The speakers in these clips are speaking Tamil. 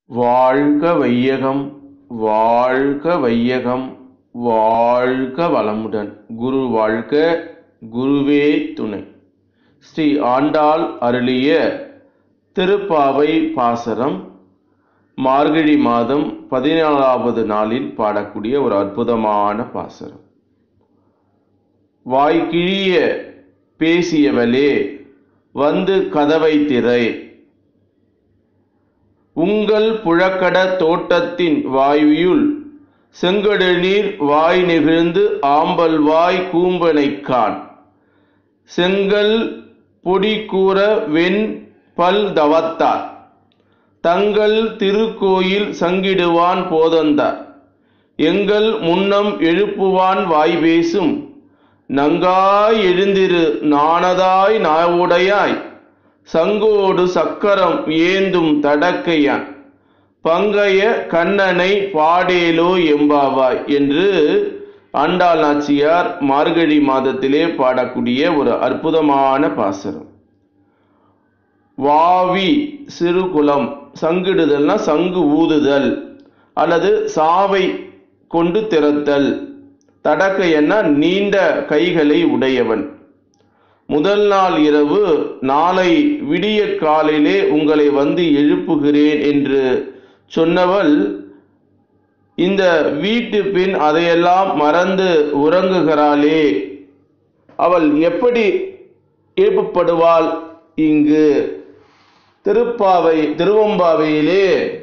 வாழ்க வையகம் வாழ்க வையகம் வாழ்க வளமுடன் குரு வாழ்க குருவே துணை ஸ்ரீ ஆண்டாள் அருளிய திருப்பாவை பாசரம் மார்கழி மாதம் பதினாலாவது நாளில் பாடக்கூடிய ஒரு அற்புதமான பாசரம் வாய்க்கிழிய பேசியவளே வந்து கதவை திரை உங்கள் புழக்கட தோட்டத்தின் வாயுயுள் செங்கடநீர் வாய் நெகிழ்ந்து ஆம்பல் வாய் கூம்பனைக் காண் செங்கல் பொடி கூற வெண் பல் தவத்தார் தங்கள் திருக்கோயில் சங்கிடுவான் போதந்தார் எங்கள் முன்னம் எழுப்புவான் வாய் பேசும் நங்காய் எழுந்திரு நாணதாய் நாவுடையாய் சங்கோடு சக்கரம் ஏந்தும் தடக்கையான் பங்கைய கண்ணனை பாடேலோ எம்பாவாய் என்று ஆண்டாள் நாச்சியார் மார்கழி மாதத்திலே பாடக்கூடிய ஒரு அற்புதமான பாசனம் வாவி சிறுகுலம் சங்கிடுதல்னா சங்கு ஊதுதல் அல்லது சாவை கொண்டு திறத்தல் தடக்கையன்னா நீண்ட கைகளை உடையவன் முதல் நாள் இரவு நாளை விடிய காலிலே உங்களை வந்து எழுப்புகிறேன் என்று சொன்னவள் இந்த வீட்டு பெண் அதையெல்லாம் மறந்து உறங்குகிறாளே அவள் எப்படி எழுப்பப்படுவாள் இங்கு திருப்பாவை திருவம்பாவையிலே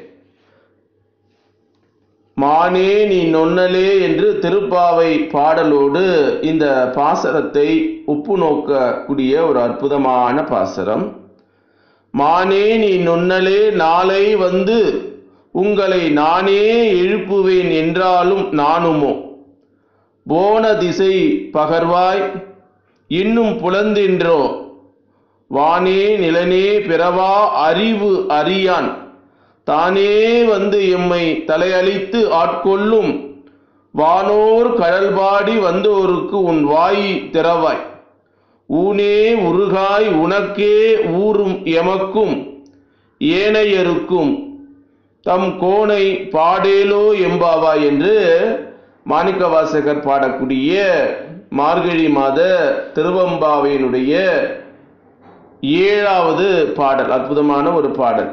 மானே நீ நொன்னலே என்று திருப்பாவை பாடலோடு இந்த பாசரத்தை உப்பு நோக்கக்கூடிய ஒரு அற்புதமான பாசரம் மானே நீ நொன்னலே நாளை வந்து உங்களை நானே எழுப்புவேன் என்றாலும் நானுமோ போன திசை பகர்வாய் இன்னும் புலந்தென்றோ வானே நிலனே பிறவா அறிவு அறியான் தானே வந்து எம்மை தலையளித்து ஆட்கொள்ளும் வானோர் கடல்பாடி வந்தோருக்கு உன் வாய் திறவாய் ஊனே உருகாய் உனக்கே ஊரும் எமக்கும் ஏனையருக்கும் தம் கோணை பாடேலோ எம்பாவாய் என்று மாணிக்கவாசகர் பாடக்கூடிய மார்கழி மாத திருவம்பாவையினுடைய ஏழாவது பாடல் அற்புதமான ஒரு பாடல்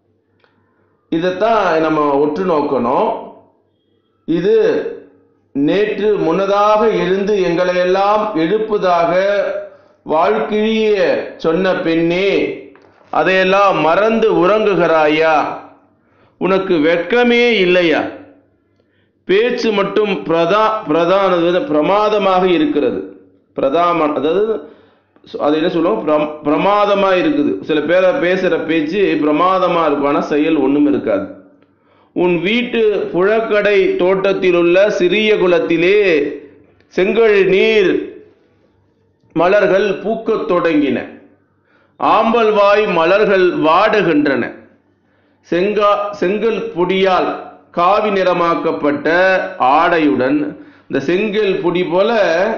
இதைத்தான் நம்ம உற்று நோக்கணும் இது நேற்று முன்னதாக எழுந்து எங்களையெல்லாம் எழுப்புதாக வாழ்க்கிழிய சொன்ன பெண்ணே அதையெல்லாம் மறந்து உறங்குகிறாயா உனக்கு வெட்கமே இல்லையா பேச்சு மட்டும் பிரதா பிரதான பிரமாதமாக இருக்கிறது பிரதாம அதாவது அது என்ன சொல்லுவோம் பிரம் பிரமாதமாக இருக்குது சில பேரை பேசுகிற பேச்சு பிரமாதமாக இருக்கும் ஆனால் செயல் ஒன்றும் இருக்காது உன் வீட்டு புழக்கடை தோட்டத்தில் உள்ள சிறிய குளத்திலே செங்கல் நீர் மலர்கள் பூக்கத் தொடங்கின ஆம்பல் வாய் மலர்கள் வாடுகின்றன செங்கா செங்கல் பொடியால் காவி நிறமாக்கப்பட்ட ஆடையுடன் இந்த செங்கல் பொடி போல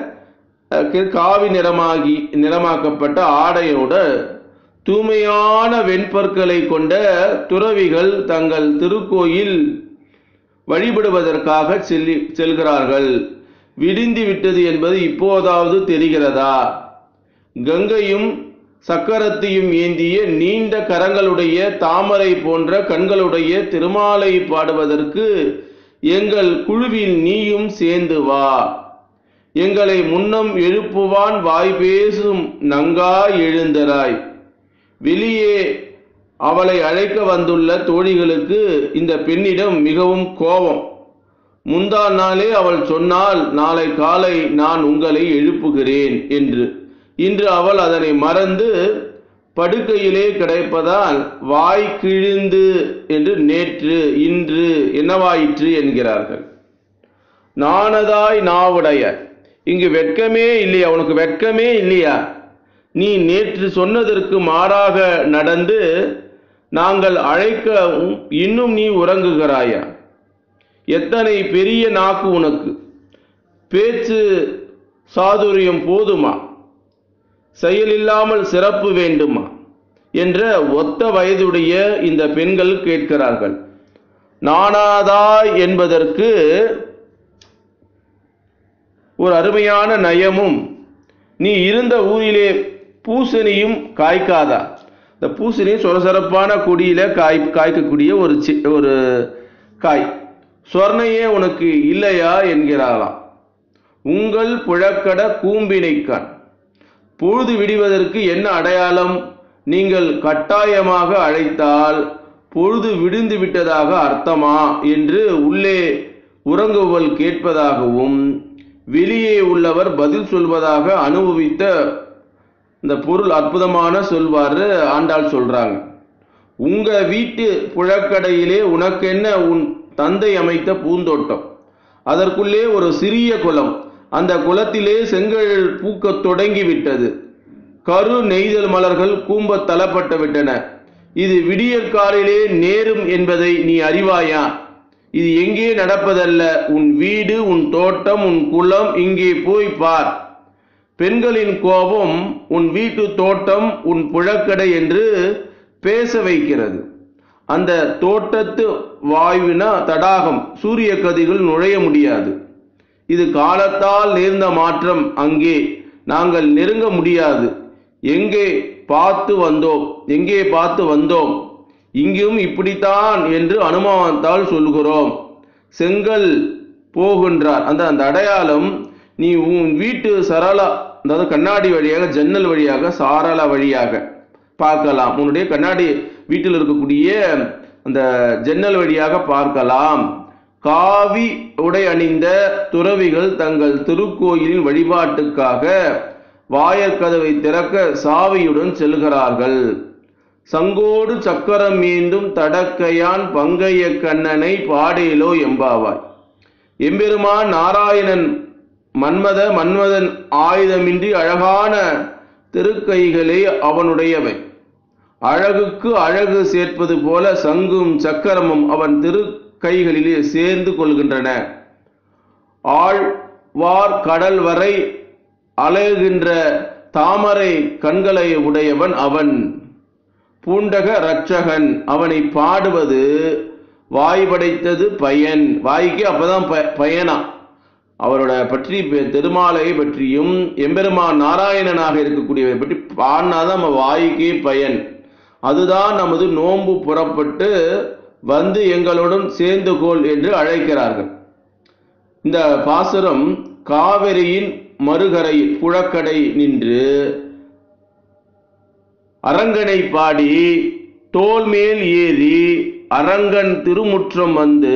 காவி நிறமாகி நிறமாக்கப்பட்ட ஆடையோட தூய்மையான வெண்பற்களை கொண்ட துறவிகள் தங்கள் திருக்கோயில் வழிபடுவதற்காக செல்லி செல்கிறார்கள் விடிந்து விட்டது என்பது இப்போதாவது தெரிகிறதா கங்கையும் சக்கரத்தையும் ஏந்திய நீண்ட கரங்களுடைய தாமரை போன்ற கண்களுடைய திருமாலை பாடுவதற்கு எங்கள் குழுவில் நீயும் சேர்ந்து வா எங்களை முன்னம் எழுப்புவான் வாய் பேசும் நங்காய் எழுந்தராய் வெளியே அவளை அழைக்க வந்துள்ள தோழிகளுக்கு இந்த பெண்ணிடம் மிகவும் கோபம் முந்தா நாளே அவள் சொன்னால் நாளை காலை நான் உங்களை எழுப்புகிறேன் என்று இன்று அவள் அதனை மறந்து படுக்கையிலே கிடைப்பதால் வாய் கிழிந்து என்று நேற்று இன்று என்னவாயிற்று என்கிறார்கள் நாணதாய் நாவுடைய இங்கு வெட்கமே இல்லையா உனக்கு வெட்கமே இல்லையா நீ நேற்று சொன்னதற்கு மாறாக நடந்து நாங்கள் அழைக்க இன்னும் நீ உறங்குகிறாயா எத்தனை பெரிய நாக்கு உனக்கு பேச்சு சாதுரியம் போதுமா செயலில்லாமல் சிறப்பு வேண்டுமா என்ற ஒத்த வயதுடைய இந்த பெண்கள் கேட்கிறார்கள் நாணாதாய் என்பதற்கு ஒரு அருமையான நயமும் நீ இருந்த ஊரிலே பூசணியும் காய்க்காதா இந்த பூசணி சொரசொரப்பான கொடியில காய் காய்க்கக்கூடிய ஒரு சி ஒரு காய் சொர்ணையே உனக்கு இல்லையா என்கிறாளாம் உங்கள் புழக்கட கூம்பினைக்கான் பொழுது விடிவதற்கு என்ன அடையாளம் நீங்கள் கட்டாயமாக அழைத்தால் பொழுது விடிந்து விட்டதாக அர்த்தமா என்று உள்ளே உறங்குவல் கேட்பதாகவும் வெளியே உள்ளவர் பதில் சொல்வதாக அனுபவித்த இந்த பொருள் அற்புதமான சொல்வாரு ஆண்டாள் சொல்றாங்க உங்க வீட்டு புழக்கடையிலே உனக்கென்ன உன் தந்தை அமைத்த பூந்தோட்டம் அதற்குள்ளே ஒரு சிறிய குளம் அந்த குளத்திலே செங்கல் பூக்கத் தொடங்கிவிட்டது கரு நெய்தல் மலர்கள் கூம்பத் தளப்பட்டு விட்டன இது விடியற்காலிலே நேரும் என்பதை நீ அறிவாயா இது எங்கே நடப்பதல்ல உன் வீடு உன் தோட்டம் உன் குளம் இங்கே போய் பார் பெண்களின் கோபம் உன் வீட்டு தோட்டம் உன் புழக்கடை என்று பேச வைக்கிறது அந்த தோட்டத்து வாயுவினா தடாகம் சூரிய கதிர்கள் நுழைய முடியாது இது காலத்தால் நேர்ந்த மாற்றம் அங்கே நாங்கள் நெருங்க முடியாது எங்கே பார்த்து வந்தோம் எங்கே பார்த்து வந்தோம் இங்கும் இப்படித்தான் என்று அனுமானத்தால் சொல்கிறோம் செங்கல் போகின்றார் அந்த அந்த அடையாளம் நீ உன் வீட்டு சரளா அதாவது கண்ணாடி வழியாக ஜன்னல் வழியாக சாரள வழியாக பார்க்கலாம் உன்னுடைய கண்ணாடி வீட்டில் இருக்கக்கூடிய அந்த ஜன்னல் வழியாக பார்க்கலாம் காவி உடை அணிந்த துறவிகள் தங்கள் திருக்கோயிலின் வழிபாட்டுக்காக வாயற்கதவை திறக்க சாவியுடன் செல்கிறார்கள் சங்கோடு சக்கரம் மீண்டும் தடக்கையான் பங்கைய கண்ணனை பாடேலோ எம்பாவாய் எம்பெருமான் நாராயணன் மன்மத மன்மதன் ஆயுதமின்றி அழகான திருக்கைகளே அவனுடையவை அழகுக்கு அழகு சேர்ப்பது போல சங்கும் சக்கரமும் அவன் திருக்கைகளிலே சேர்ந்து கொள்கின்றன ஆழ்வார் கடல் வரை அலைகின்ற தாமரை கண்களை உடையவன் அவன் பூண்டக ரட்சகன் அவனை பாடுவது வாய் படைத்தது பயன் வாய்க்கு அப்பதான் ப பயனா அவரோட பற்றி பெ- திருமாலை பற்றியும் எம்பெருமான் நாராயணனாக இருக்கக்கூடியவை பற்றி பாடினாதான் நம்ம வாய்க்கே பயன் அதுதான் நமது நோன்பு புறப்பட்டு வந்து எங்களுடன் சேர்ந்து கொள் என்று அழைக்கிறார்கள் இந்த பாசுரம் காவிரியின் மறுகரையில் புழக்கடை நின்று அரங்கனை பாடி தோல் மேல் ஏறி அரங்கன் திருமுற்றம் வந்து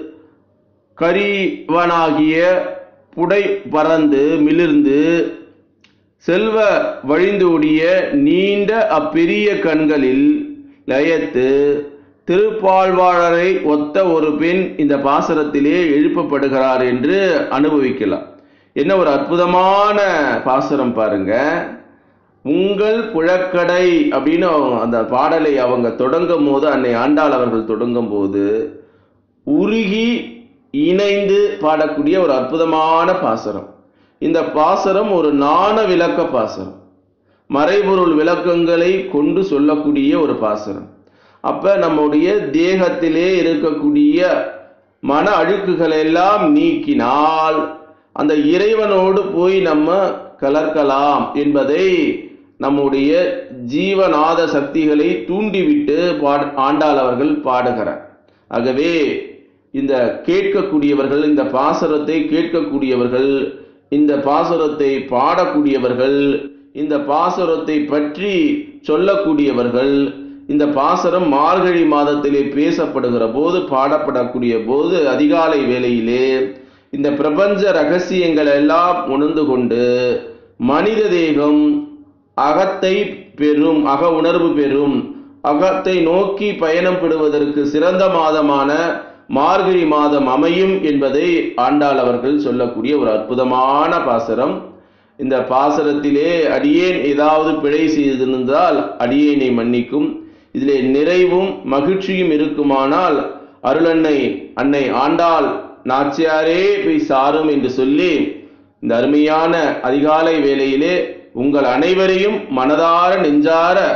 கரிவனாகிய புடை பறந்து மிளிர்ந்து செல்வ வழிந்தோடிய நீண்ட அப்பெரிய கண்களில் லயத்து திருப்பாழ்வாளரை ஒத்த ஒரு பெண் இந்த பாசரத்திலே எழுப்பப்படுகிறார் என்று அனுபவிக்கலாம் என்ன ஒரு அற்புதமான பாசுரம் பாருங்க உங்கள் புழக்கடை அப்படின்னு அவங்க அந்த பாடலை அவங்க தொடங்கும் போது அன்னை ஆண்டாள் அவர்கள் தொடங்கும் போது உருகி இணைந்து பாடக்கூடிய ஒரு அற்புதமான பாசரம் இந்த பாசரம் ஒரு நாண விளக்க பாசரம் மறைபொருள் விளக்கங்களை கொண்டு சொல்லக்கூடிய ஒரு பாசனம் அப்ப நம்முடைய தேகத்திலே இருக்கக்கூடிய மன அழுக்குகளை எல்லாம் நீக்கினால் அந்த இறைவனோடு போய் நம்ம கலர்க்கலாம் என்பதை நம்முடைய ஜீவநாத சக்திகளை தூண்டிவிட்டு பாட ஆண்டாள் அவர்கள் பாடுகிறார் ஆகவே இந்த கேட்கக்கூடியவர்கள் இந்த பாசரத்தை கேட்கக்கூடியவர்கள் இந்த பாசுரத்தை பாடக்கூடியவர்கள் இந்த பாசுரத்தை பற்றி சொல்லக்கூடியவர்கள் இந்த பாசுரம் மார்கழி மாதத்திலே பேசப்படுகிற போது பாடப்படக்கூடிய போது அதிகாலை வேளையிலே இந்த பிரபஞ்ச ரகசியங்கள் எல்லாம் உணர்ந்து கொண்டு மனித தேகம் அகத்தை பெறும் அக உணர்வு பெறும் அகத்தை நோக்கி பயணம் பெறுவதற்கு சிறந்த மாதமான மார்கழி மாதம் அமையும் என்பதை ஆண்டாள் அவர்கள் சொல்லக்கூடிய ஒரு அற்புதமான பாசரம் இந்த பாசரத்திலே அடியேன் ஏதாவது பிழை செய்திருந்தால் அடியேனை மன்னிக்கும் இதிலே நிறைவும் மகிழ்ச்சியும் இருக்குமானால் அருளன்னை அன்னை ஆண்டாள் நாச்சியாரே போய் சாரும் என்று சொல்லி இந்த அருமையான அதிகாலை வேளையிலே உங்கள் அனைவரையும் மனதார நெஞ்சார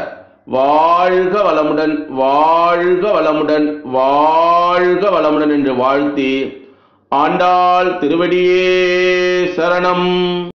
வாழ்க வளமுடன் வாழ்க வளமுடன் வாழ்க வளமுடன் என்று வாழ்த்தி ஆண்டாள் திருவடியே சரணம்